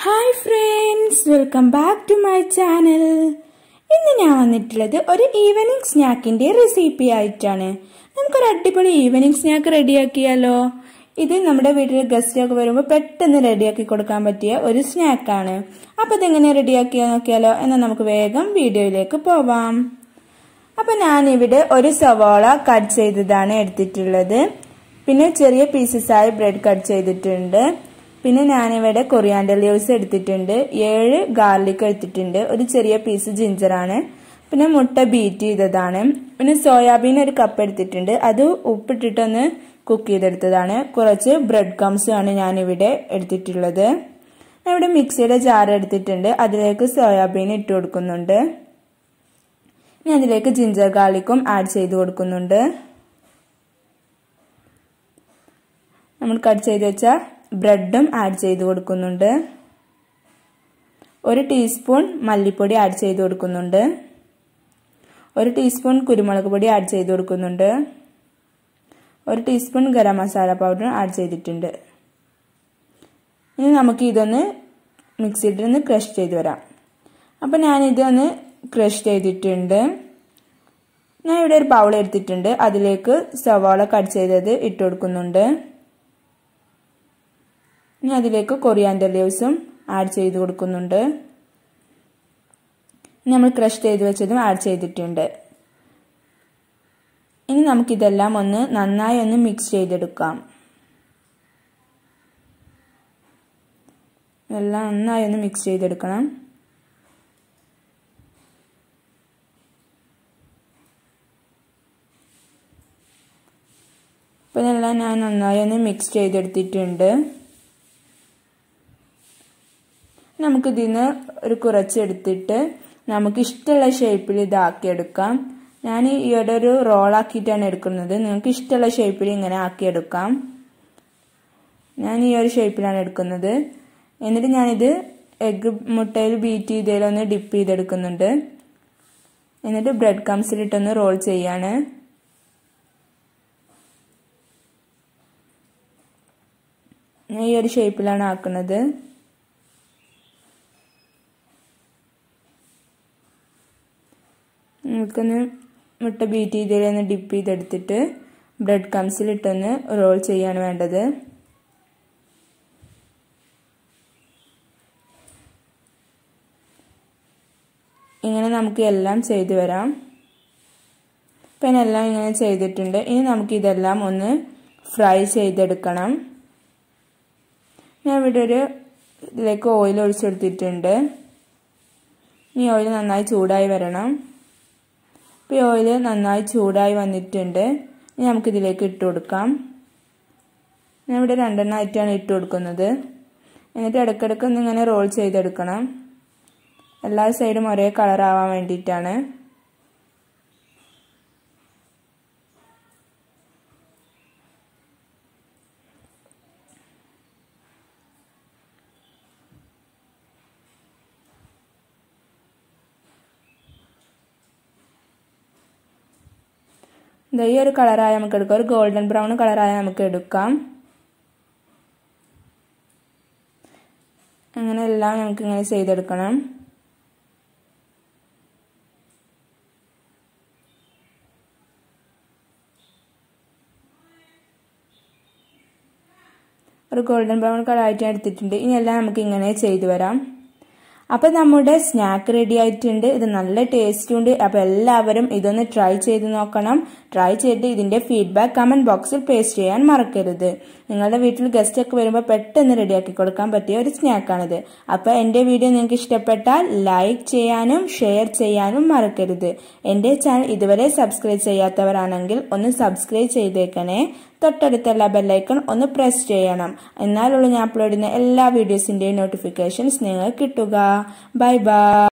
hi friends welcome back to my channel ഇന്ന് ഞാൻ വന്നിട്ടുള്ളത് ഒരു ഈവനിങ് സ്നാക്കിന്റെ റെസിപ്പി ആയിട്ടാണ് നമുക്കൊരു അടിപൊളി ഈവനിങ് സ്നാക്ക് റെഡിയാക്കിയാലോ ഇത് നമ്മുടെ വീട്ടിൽ ഗസ്റ്റ് ഒക്കെ വരുമ്പോൾ പെട്ടെന്ന് റെഡിയാക്കി കൊടുക്കാൻ പറ്റിയ ഒരു സ്നാക്കാണ് അപ്പോൾ ഇതെങ്ങനെ റെഡിയാക്കിയാൽ നോക്കിയാലോ എന്നാൽ നമുക്ക് വേഗം വീഡിയോയിലേക്ക് പോവാം അപ്പോൾ ഞാനിവിടെ ഒരു സവാള കട്ട് ചെയ്തതാണ് എടുത്തിട്ടുള്ളത് പിന്നെ ചെറിയ പീസസ് ആയി ബ്രെഡ് കട്ട് ചെയ്തിട്ടുണ്ട് പിന്നെ ഞാനിവിടെ കൊറിയാണ്ടർ ലീവ്സ് എടുത്തിട്ടുണ്ട് ഏഴ് ഗാർലിക് എടുത്തിട്ടുണ്ട് ഒരു ചെറിയ പീസ് ജിഞ്ചറാണ് പിന്നെ മുട്ട ബീറ്റ് ചെയ്തതാണ് പിന്നെ സോയാബീൻ ഒരു കപ്പ് എടുത്തിട്ടുണ്ട് അത് ഉപ്പിട്ടിട്ടൊന്ന് കുക്ക് ചെയ്തെടുത്തതാണ് കുറച്ച് ബ്രെഡ് കംസും ആണ് ഞാനിവിടെ എടുത്തിട്ടുള്ളത് ഞാൻ ഇവിടെ മിക്സിയുടെ ജാർ എടുത്തിട്ടുണ്ട് അതിലേക്ക് സോയാബീൻ ഇട്ട് കൊടുക്കുന്നുണ്ട് ഇനി അതിലേക്ക് ജിഞ്ചർ ഗാർലിക്കും ആഡ് ചെയ്ത് കൊടുക്കുന്നുണ്ട് നമ്മൾ കട്ട് ചെയ്ത് വെച്ച ബ്രെഡും ആഡ് ചെയ്ത് കൊടുക്കുന്നുണ്ട് ഒരു ടീസ്പൂൺ മല്ലിപ്പൊടി ആഡ് ചെയ്ത് കൊടുക്കുന്നുണ്ട് ഒരു ടീസ്പൂൺ കുരുമുളക് പൊടി ആഡ് ചെയ്ത് കൊടുക്കുന്നുണ്ട് ഒരു teaspoon garam masala powder add ചെയ്തിട്ടുണ്ട് ഇനി നമുക്ക് ഇതൊന്ന് മിക്സിയിൽ നിന്ന് ക്രഷ് ചെയ്ത് വരാം അപ്പോൾ ഞാനിതൊന്ന് ക്രഷ് ചെയ്തിട്ടുണ്ട് ഞാൻ ഇവിടെ ഒരു ബൗൾ എടുത്തിട്ടുണ്ട് അതിലേക്ക് സവാള കട്ട് ചെയ്തത് ഇട്ട് കൊടുക്കുന്നുണ്ട് ഇനി അതിലേക്ക് കൊറിയാൻഡർ ലീവ്സും ആഡ് ചെയ്ത് കൊടുക്കുന്നുണ്ട് നമ്മൾ ക്രഷ് ചെയ്ത് വെച്ചതും ആഡ് ചെയ്തിട്ടുണ്ട് ഇനി നമുക്കിതെല്ലാം ഒന്ന് നന്നായി ഒന്ന് മിക്സ് ചെയ്തെടുക്കാം എല്ലാം നന്നായി ഒന്ന് മിക്സ് ചെയ്തെടുക്കണം അപ്പോൾ ഇതെല്ലാം ഞാൻ നന്നായി ഒന്ന് മിക്സ് ചെയ്തെടുത്തിട്ടുണ്ട് നമുക്കിതിന്ന് ഒരു കുറച്ചെടുത്തിട്ട് നമുക്ക് ഇഷ്ടമുള്ള ഷേപ്പിൽ ഇതാക്കിയെടുക്കാം ഞാൻ ഇവിടെ ഒരു റോളാക്കിയിട്ടാണ് എടുക്കുന്നത് നിങ്ങൾക്ക് ഇഷ്ടമുള്ള ഷേപ്പിൽ ഇങ്ങനെ ആക്കിയെടുക്കാം ഞാൻ ഈ ഒരു ഷേപ്പിലാണ് എടുക്കുന്നത് എന്നിട്ട് ഞാനിത് എഗ്ഗ് മുട്ടയിൽ ബീറ്റ് ചെയ്തതിലൊന്ന് ഡിപ്പ് ചെയ്തെടുക്കുന്നുണ്ട് എന്നിട്ട് ബ്രെഡ് കംസിലിട്ടൊന്ന് റോൾ ചെയ്യാണ് ഞാൻ ഈ ഒരു ഷേപ്പിലാണ് ആക്കുന്നത് നമുക്കൊന്ന് മുട്ട ബീറ്റ് ചെയ്തതിലൊന്ന് ഡിപ്പ് ചെയ്തെടുത്തിട്ട് ബ്രെഡ് കംസിലിട്ടൊന്ന് റോൾ ചെയ്യാണ് വേണ്ടത് ഇങ്ങനെ നമുക്ക് എല്ലാം ചെയ്തു വരാം ഇപ്പം എല്ലാം ഇങ്ങനെ ചെയ്തിട്ടുണ്ട് ഇനി നമുക്ക് ഇതെല്ലാം ഒന്ന് ഫ്രൈ ചെയ്തെടുക്കണം ഞാൻ ഇവിടെ ഒരു ഇതിലേക്ക് ഓയിൽ ഒഴിച്ചെടുത്തിട്ടുണ്ട് ഈ ഓയിൽ നന്നായി ചൂടായി വരണം ഇപ്പോൾ ഈ ഓയിൽ നന്നായി ചൂടായി വന്നിട്ടുണ്ട് ഇനി നമുക്കിതിലേക്ക് ഇട്ട് കൊടുക്കാം ഞാൻ ഇവിടെ രണ്ടെണ്ണമായിട്ടാണ് ഇട്ട് കൊടുക്കുന്നത് എന്നിട്ട് ഇടയ്ക്കിടയ്ക്ക് ഒന്ന് ഇങ്ങനെ റോൾ ചെയ്തെടുക്കണം എല്ലാ സൈഡും ഒരേ കളറാവാൻ വേണ്ടിയിട്ടാണ് ഈ ഒരു കളറായ നമുക്ക് എടുക്കാം ഒരു ഗോൾഡൻ ബ്രൗൺ കളറായ നമുക്ക് എടുക്കാം അങ്ങനെ എല്ലാം നമുക്ക് ഇങ്ങനെ ചെയ്തെടുക്കണം ഒരു ഗോൾഡൻ ബ്രൗൺ കളറായിട്ട് എടുത്തിട്ടുണ്ട് ഇനി എല്ലാം നമുക്ക് ഇങ്ങനെ ചെയ്തു വരാം അപ്പോൾ നമ്മുടെ സ്നാക്ക് റെഡി ആയിട്ടുണ്ട് ഇത് നല്ല ടേസ്റ്റും ഉണ്ട് അപ്പോൾ എല്ലാവരും ഇതൊന്ന് ട്രൈ ചെയ്ത് നോക്കണം ട്രൈ ചെയ്തിട്ട് ഇതിന്റെ ഫീഡ്ബാക്ക് കമന്റ് ബോക്സിൽ പേസ്റ്റ് ചെയ്യാൻ മറക്കരുത് നിങ്ങളുടെ വീട്ടിൽ ഗസ്റ്റ് ഒക്കെ വരുമ്പോൾ പെട്ടെന്ന് റെഡിയാക്കി കൊടുക്കാൻ പറ്റിയ ഒരു സ്നാക്കാണിത് അപ്പോൾ എൻ്റെ വീഡിയോ നിങ്ങൾക്ക് ഇഷ്ടപ്പെട്ടാൽ ലൈക്ക് ചെയ്യാനും ഷെയർ ചെയ്യാനും മറക്കരുത് എൻ്റെ ചാനൽ ഇതുവരെ സബ്സ്ക്രൈബ് ചെയ്യാത്തവരാണെങ്കിൽ ഒന്ന് സബ്സ്ക്രൈബ് ചെയ്തേക്കണേ തൊട്ടടുത്തുള്ള ബെല്ലൈക്കൺ ഒന്ന് പ്രസ് ചെയ്യണം എന്നാലുള്ള ഞാൻ അപ്ലോഡ് ചെയ്യുന്ന എല്ലാ വീഡിയോസിൻ്റെയും നോട്ടിഫിക്കേഷൻസ് നിങ്ങൾക്ക് കിട്ടുക ബൈ ബൈ